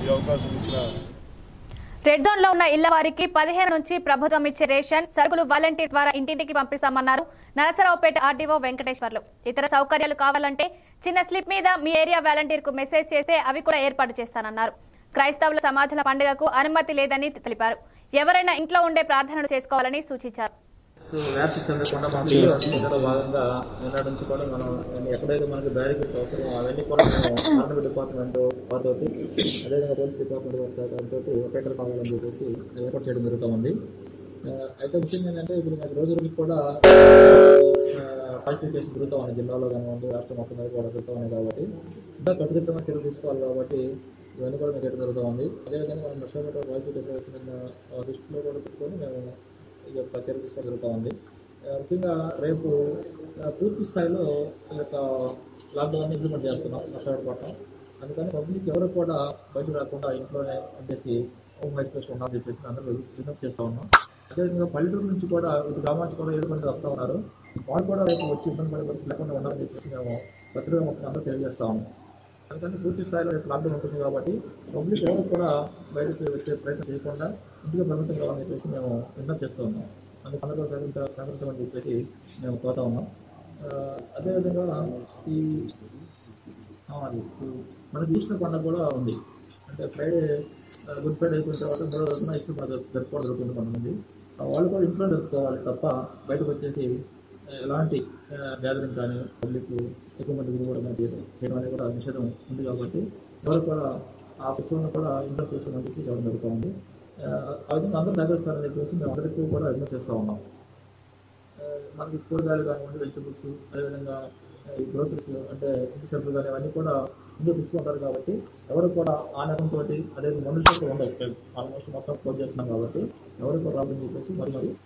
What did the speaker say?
ఈ అవకాశం ఇచ్చిన రెడ్ జోన్ లో ఉన్న ఇళ్ల వారికి పదిహేను నుంచి ప్రభుత్వం ఇచ్చే రేషన్ సరుకులు వాలంటీర్ ద్వారా ఇంటింటికి పంపిస్తామన్నారు నరసరావుపేట ఆర్డీఓ వెంకటేశ్వర్లు ఇతర సౌకర్యాలు కావాలంటే చిన్న స్లిప్ మీద మీ ఏరియా వాలంటీర్ కు మెసేజ్ చేస్తే అవి కూడా ఏర్పాటు చేస్తానన్నారు క్రైస్తవుల సమాధుల పండుగకు అనుమతి లేదని తెలిపారు ఎవరైనా ఇంట్లో ఉండే ప్రార్థనలు చేసుకోవాలని సూచించారు సో వ్యాప్తి చెందకుండా మనం చెందడంలో భాగంగా నిన్నటి నుంచి కూడా మనం ఎక్కడైతే మనకి బ్యారికేడ్స్ అవసరం అవన్నీ కూడా మనం ఆర్మీ డిపార్ట్మెంట్ వారితో అదేవిధంగా పోలీస్ డిపార్ట్మెంట్ వారి సహకారంతో ఒకేటర్ కావాలని చెప్పేసి ఏర్పాటు చేయడం జరుగుతూ ఉంది ఆ, అయితే ముఖ్యంగా ఏంటంటే ఇప్పుడు మనకి రోజు రోజుకి కూడా పాజిటివ్ కేసులు జరుగుతూ ఉన్నాయి జిల్లాలో కానివ్వండి రాష్ట్రం మొత్తం మీద కూడా జరుగుతూ ఉన్నాయి కాబట్టి ఇంకా కట్టుదిట్టమైన చర్యలు తీసుకోవాలి కాబట్టి ఇవన్నీ కూడా మీకు జరుగుతూ ఉంది అదేవిధంగా మనం నష్టపోతే పాజిటివ్ కేసులు వచ్చిన ఆ, దృష్టిలో కూడా పెట్టుకొని మేము ఈ యొక్క చర్య తీసుకోవడం జరుగుతూ ఉంది ఆ, ముఖ్యంగా రేపు ఆ, పూర్తి స్థాయిలో ఈ యొక్క లాక్డౌన్ ఇంప్లిమెంట్ చేస్తున్నాం నష్టపడటం అందుకని పబ్లిక్ ఎవరు కూడా బయటకు రాకుండా ఇంట్లోనే ఉండేసి హోమ్ ఐసోలేషన్ ఉండాలని చెప్పేసి అందరూ విజ్ఞప్తి చేస్తూ ఉన్నాం అదేవిధంగా పల్లెటూరు నుంచి కూడా ఇటు గ్రామాల నుంచి కూడా ఏడు మంది వస్తూ ఉన్నారు వాళ్ళు కూడా రేపు వచ్చి ఇబ్బంది పడే పరిస్థితి లేకుండా ఉండాలని చెప్పేసి మేము పత్రిక మొత్తం అందరూ తెలియజేస్తా ఉన్నాం అందుకని పూర్తి స్థాయిలో రేపు లాక్డౌన్ ఉంటుంది కాబట్టి పబ్లిక్ ఎవరు కూడా బయటకు వచ్చే ప్రయత్నం చేయకుండా ఇంటికి ప్రభుత్వం కావాలని చెప్పేసి మేము విజ్ఞప్తి చేస్తూ ఉన్నాం అందుకు అందరూ సహకరించ సహకరించమని చెప్పేసి మేము కోరుతా ఉన్నాం ఆ, అదేవిధంగా ఈ ఆ, అది ఇప్పుడు మనకి ఈస్టర్ పండుగ కూడా ఉంది అంటే ఫ్రైడే ఆ, గుడ్ ఫ్రైడే అయిపోయిన తర్వాత మూడో రోజున ఈస్టర్ పండుగ జరుపుకోవడం జరుగుతుంది కొంతమంది ఆ, వాళ్ళు కూడా ఇంట్లో జరుపుకోవాలి తప్ప బయటకు వచ్చేసి ఆ, ఎలాంటి గ్యాదరింగ్ కానీ పబ్లిక్ ఎక్కువ మంది గురువుడం చేయడం చేయడం అనేది కూడా నిషేధం ఉంది కాబట్టి ఎవరు కూడా ఆ పుస్తకంలో కూడా ఇంట్లో చేసుకోమని చెప్పి చెప్పడం జరుగుతూ ఉంది ఆ, ఆ విధంగా అందరూ సహకరిస్తారని చెప్పేసి మేము అందరికీ కూడా విజ్ఞప్తి చేస్తూ ఉన్నాం ఆ, మనకి కూరగాయలు కానివ్వండి వెజిటబుల్స్ అదేవిధంగా ఆ, ఈ గ్రోసరీస్ అంటే ఇంటి సరుకులు కానీ అవన్నీ కూడా ఇంట్లో తెచ్చుకుంటారు కాబట్టి ఎవరు కూడా ఆ నెలంతో అదే మందుల షాపులు ఉండవు ఆల్మోస్ట్ మొత్తం క్లోజ్ చేస్తున్నాం కాబట్టి ఎవరు కూడా రాబోని చెప్పేసి మరి మరి